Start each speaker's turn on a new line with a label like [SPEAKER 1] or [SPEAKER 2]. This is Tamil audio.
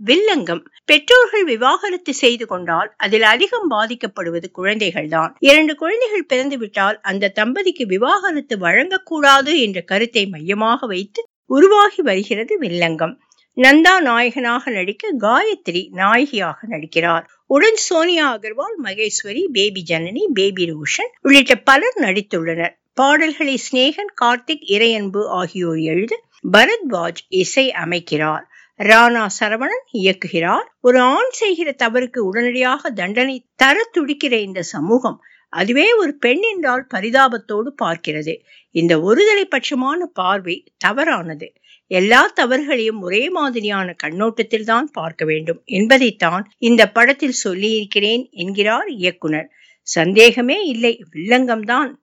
[SPEAKER 1] வில்லங்கம் பெற்றோர்கள் விவாகரத்து செய்து கொண்டால் அதில் அதிகம் பாதிக்கப்படுவது குழந்தைகள்தான் இரண்டு குழந்தைகள் பிறந்துவிட்டால் அந்த தம்பதிக்கு விவாகரத்து வழங்கக்கூடாது என்ற கருத்தை மையமாக வைத்து உருவாகி வருகிறது வில்லங்கம் நந்தா நாயகனாக நடிக்க காயத்ரி நாயகியாக நடிக்கிறார் உடன் சோனியா அகர்வால் மகேஸ்வரி பேபி ஜனனி பேபி ரோஷன் உள்ளிட்ட பலர் நடித்துள்ளனர் பாடல்களை ஸ்னேகன் கார்த்திக் இறையன்பு ஆகியோர் எழுத பரத்வாஜ் இசை அமைக்கிறார் ராணா சரவணன் இயக்குகிறார் ஒரு ஆண் செய்கிற தவறுக்கு உடனடியாக தண்டனை தர துடிக்கிற இந்த சமூகம் அதுவே ஒரு பெண் என்றால் பரிதாபத்தோடு பார்க்கிறது இந்த ஒருதலை பட்சமான பார்வை தவறானது எல்லா தவறுகளையும் ஒரே மாதிரியான கண்ணோட்டத்தில் தான் பார்க்க வேண்டும் என்பதைத்தான் இந்த படத்தில் சொல்லியிருக்கிறேன் என்கிறார் இயக்குனர் சந்தேகமே இல்லை வில்லங்கம்தான்